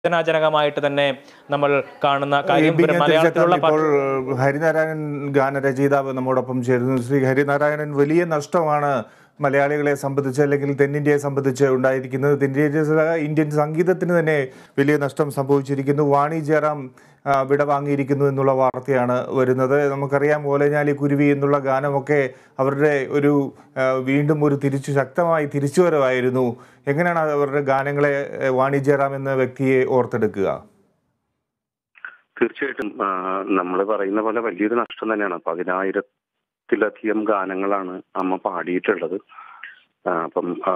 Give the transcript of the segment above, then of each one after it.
വേദനാജനകമായിട്ട് തന്നെ നമ്മൾ കാണുന്ന കാര്യം ബി. ഞാൻ മലയാളത്തിലുള്ള തിരിച്ചെത്താം. ഇപ്പോൾ ഹരിനാരായണൻ ഗാനരചയിതാവ് നമ്മോടൊപ്പം ചേരുന്നു ശ്രീ ഹരിനാരായണൻ വലിയ നഷ്ടമാണ് മലയാളികളെ സംബന്ധിച്ച് അല്ലെങ്കിൽ തെന്നിന്ത്യയെ സംബന്ധിച്ച് ഉണ്ടായിരിക്കുന്നത് തെന്നിന്ത്യ ഇന്ത്യൻ സംഗീതത്തിന് തന്നെ വലിയ നഷ്ടം സംഭവിച്ചിരിക്കുന്നു വാണി ജയറാം ആ, വിടവാങ്ങിയിരിക്കുന്നു എന്നുള്ള വാർത്തയാണ് വരുന്നത് നമുക്കറിയാം ഓലഞ്ഞാലി കുരുവി എന്നുള്ള ഗാനമൊക്കെ അവരുടെ ഒരു ആ, വീണ്ടും ഒരു തിരിച്ചു ശക്തമായി തിരിച്ചുവരവായിരുന്നു എങ്ങനെയാണ് അവരുടെ ഗാനങ്ങളെ ഏ, വാണി ജയറാം എന്ന വ്യക്തിയെ ഓർത്തെടുക്കുക തീർച്ചയായിട്ടും നമ്മൾ പറയുന്ന പോലെ വലിയൊരു നഷ്ടം തന്നെയാണ് പതിനായിരത്തിലധികം ഗാനങ്ങളാണ് അമ്മ പാടിയിട്ടുള്ളത് ആ, അപ്പം ആ,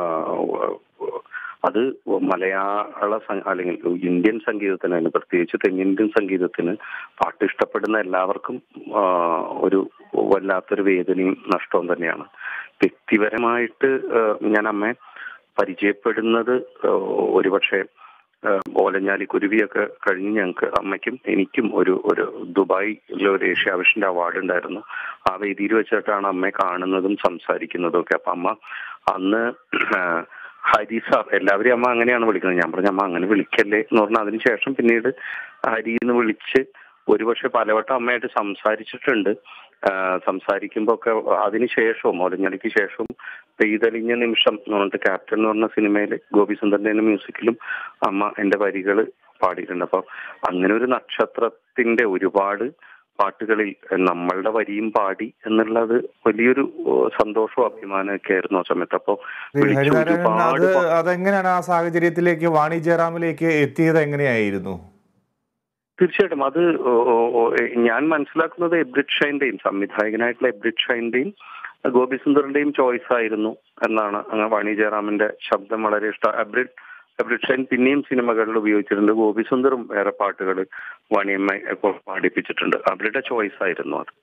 അത് മലയാള സം- അല്ലെങ്കിൽ ഇന്ത്യൻ സംഗീതത്തിന് അതിന് പ്രത്യേകിച്ച് തെന്നിന്ത്യൻ സംഗീതത്തിന് പാട്ട് ഇഷ്ടപ്പെടുന്ന എല്ലാവർക്കും ആ, ഒരു വല്ലാത്തൊരു വേദനയും നഷ്ടവും തന്നെയാണ് വ്യക്തിപരമായിട്ട് ആ, ഞാൻ അമ്മയെ പരിചയപ്പെടുന്നത് ആ, ഒരുപക്ഷെ ആ, ഓലഞ്ഞാലി കുരുവിയൊക്കെ കഴിഞ്ഞ് ഞങ്ങൾക്ക് അമ്മയ്ക്കും എനിക്കും ഒരു ഒരു ദുബായിലെ ഒരു ഏഷ്യാവിഷന്റെ അവാർഡ് ഉണ്ടായിരുന്നു ആ വേദിയിൽ വെച്ചിട്ടാണ് അമ്മയെ കാണുന്നതും സംസാരിക്കുന്നതും ഒക്കെ അപ്പൊ അമ്മ അന്ന് ആ, ഹരി സാർ എല്ലാവരെയും അമ്മ അങ്ങനെയാണ് വിളിക്കുന്നത് ഞാൻ പറഞ്ഞു അമ്മ അങ്ങനെ വിളിക്കല്ലേ എന്ന് പറഞ്ഞാൽ അതിനുശേഷം പിന്നീട് ഹരി എന്ന് വിളിച്ച് ഒരുപക്ഷെ പലവട്ടം അമ്മയായിട്ട് സംസാരിച്ചിട്ടുണ്ട് ആ, സംസാരിക്കുമ്പോ ഒക്കെ അതിനുശേഷവും ഒലഞ്ഞളിക്ക് ശേഷവും പെയ്തലിഞ്ഞ നിമിഷം എന്ന് പറഞ്ഞിട്ട് ക്യാപ്റ്റൻ എന്ന് പറഞ്ഞ സിനിമയിൽ ഗോപി സുന്ദറിന്റെ മ്യൂസിക്കിലും അമ്മ എന്റെ വരികൾ പാടിയിട്ടുണ്ട് അപ്പൊ അങ്ങനെ ഒരു നക്ഷത്രത്തിന്റെ ഒരുപാട് പാട്ടുകളിൽ നമ്മളുടെ വരിയും പാടി എന്നുള്ളത് വലിയൊരു ഏഹ്, സന്തോഷവും അഭിമാനമൊക്കെ ആയിരുന്നു ആ സമയത്ത് അപ്പൊ ശ്രീ വിളിച്ച ഹരിനാരായണൻ ഒരുപാട് അത് പാ- അതെങ്ങനെയാണ് ആ സാഹചര്യത്തിലേക്ക് വാണി ജയറാമിലേക്ക് എത്തിയത് എങ്ങനെയായിരുന്നു തീർച്ചയായിട്ടും അത് ഓ- ഓ- ഓ- ഞാൻ മനസ്സിലാക്കുന്നത് എബ്രിഡ് ഷൈന്റെയും സംവിധായകനായിട്ടുള്ള എബ്രിഡ് ഷൈന്റെയും ഗോപി സുന്ദറിന്റെയും ചോയ്സ് ആയിരുന്നു എന്നാണ് അങ്ങ് വാണി ജയറാമിന്റെ ശബ്ദം വളരെ ഇഷ്ടം എബ്രിഡ് എബ്രിഡ് ഷൈൻ പിന്നെയും സിനിമകളിൽ ഉപയോഗിച്ചിട്ടുണ്ട് ഗോപി സുന്ദറും വേറെ പാട്ടുകൾ വാണിയമ്മ ഇപ്പോൾ പാടിപ്പിച്ചിട്ടുണ്ട് അവരുടെ ചോയ്സ് ആയിരുന്നു അത്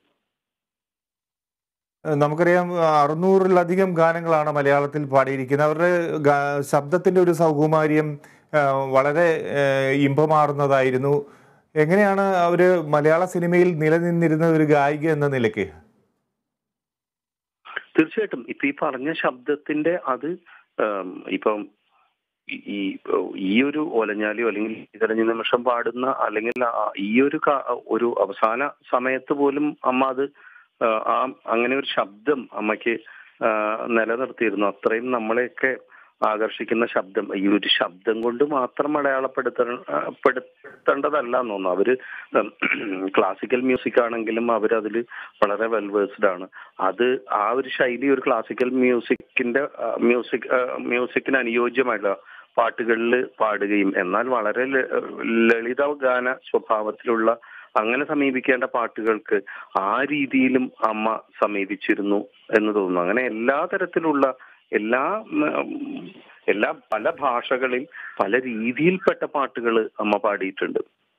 ഏഹ് നമുക്കറിയാം അറുന്നൂറിലധികം ഗാനങ്ങളാണ് മലയാളത്തിൽ പാടിയിരിക്കുന്നത് അവരുടെ ഗാ- ശബ്ദത്തിന്റെ ഒരു സൗകുമാര്യം ഏഹ് വളരെ ഏഹ് ഇമ്പമാർന്നതായിരുന്നു എങ്ങനെയാണ് അവര് മലയാള സിനിമയിൽ നിലനിന്നിരുന്ന ഒരു ഗായിക എന്ന നിലയ്ക്ക് തീർച്ചയായിട്ടും ഇപ്പൊ ഈ പറഞ്ഞ ശബ്ദത്തിന്റെ അത് ഉം, ഇപ്പം ഈ- ഈ ഈ ഒരു ഓലഞ്ഞാലിയോ അല്ലെങ്കിൽ ഇതരഞ്ഞ നിമിഷം പാടുന്ന അല്ലെങ്കിൽ ആ- ഈ ഒരു ക- ഒരു അവസാന സമയത്ത് പോലും അമ്മ അത് ആ, ആ അങ്ങനെ ഒരു ശബ്ദം അമ്മയ്ക്ക് ആ, നിലനിർത്തിയിരുന്നു അത്രയും നമ്മളെയൊക്കെ ആകർഷിക്കുന്ന ശബ്ദം ഈ ഒരു ശബ്ദം കൊണ്ട് മാത്രം അടയാളപ്പെടുത്ത പെടുത്തേണ്ടതല്ല എന്ന് തോന്നുന്നു അവര് ക്ലാസിക്കൽ മ്യൂസിക് ആണെങ്കിലും അവരതിൽ വളരെ വെൽ വേഴ്സ്ഡ് ആണ് അത് ആ ഒരു ശൈലി ഒരു ക്ലാസിക്കൽ മ്യൂസിക്കിന്റെ മ്യൂസിക് മ്യൂസിക്കിന് അനുയോജ്യമായിട്ടുള്ള പാട്ടുകളിൽ പാടുകയും എന്നാൽ വളരെ ല- ലളിത ഗാന സ്വഭാവത്തിലുള്ള അങ്ങനെ സമീപിക്കേണ്ട പാട്ടുകൾക്ക് ആ രീതിയിലും അമ്മ സമീപിച്ചിരുന്നു എന്ന് തോന്നുന്നു അങ്ങനെ എല്ലാ തരത്തിലുള്ള എല്ലാ ഉം, എല്ലാ പല ഭാഷകളിൽ പല രീതിയിൽപ്പെട്ട പാട്ടുകൾ അമ്മ പാടിയിട്ടുണ്ട്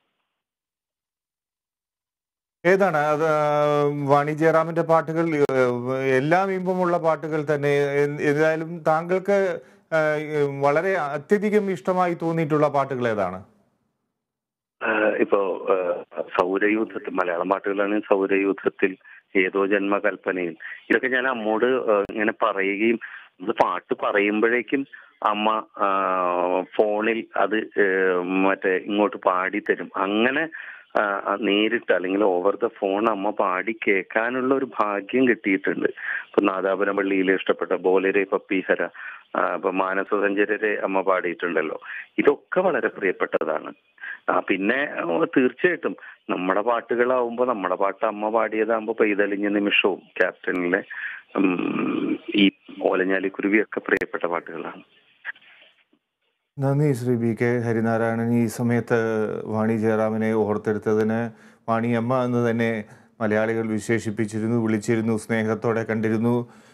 ഏതാണ് അത് വാണി ജയറാമിന്റെ പാട്ടുകൾ ഏഹ് എല്ലാം ഇമ്പമുള്ള പാട്ടുകൾ തന്നെ എ- ഏതായാലും താങ്കൾക്ക് ഏഹ് വളരെ അത്യധികം ഇഷ്ടമായി തോന്നിയിട്ടുള്ള പാട്ടുകൾ ഏതാണ് ആഹ് ഇപ്പോ ആഹ് സൗരയൂഥത്തിൽ മലയാളം പാട്ടുകളാണ് സൗരയൂഥത്തിൽ ഏതോ ജന്മകൽപ്പനയിൽ ഇതൊക്കെ ഞാൻ അമ്മോട് ആഹ് ഇങ്ങനെ പറയുകയും ഇത് പാട്ട് പറയുമ്പോഴേക്കും അമ്മ ആഹ് ഫോണിൽ അത് ഏഹ് മറ്റേ ഇങ്ങോട്ട് പാടി തരും അങ്ങനെ ആഹ് നേരിട്ട് അല്ലെങ്കിൽ ഓവർ ദ ഫോൺ അമ്മ പാടി കേൾക്കാനുള്ള ഒരു ഭാഗ്യം കിട്ടിയിട്ടുണ്ട് ഇപ്പൊ നാദാപുരം പള്ളിയിൽ ഇഷ്ടപ്പെട്ട ബോലരെ പപ്പീഹര ആഹ് ഇപ്പൊ മാനസസഞ്ചരരെ അമ്മ പാടിയിട്ടുണ്ടല്ലോ ഇതൊക്കെ വളരെ പ്രിയപ്പെട്ടതാണ് ആ പിന്നെ ഓ, തീർച്ചയായിട്ടും നമ്മുടെ പാട്ടുകളാവുമ്പോ നമ്മുടെ പാട്ട് അമ്മ പാടിയതാകുമ്പോ പെയ്തലിഞ്ഞ നിമിഷവും ക്യാപ്റ്റനിലെ ഉം, ഈ ഓലഞ്ഞാലിക്കുരുവിയൊക്കെ പ്രിയപ്പെട്ട പാട്ടുകളാണ് നന്ദി ശ്രീ ബി കെ ഹരിനാരായണൻ ഈ സമയത്ത് വാണി ജയറാമിനെ ഓർത്തെടുത്തതിന് വാണിയമ്മ എന്ന് തന്നെ മലയാളികൾ വിശേഷിപ്പിച്ചിരുന്നു വിളിച്ചിരുന്നു സ്നേഹത്തോടെ കണ്ടിരുന്നു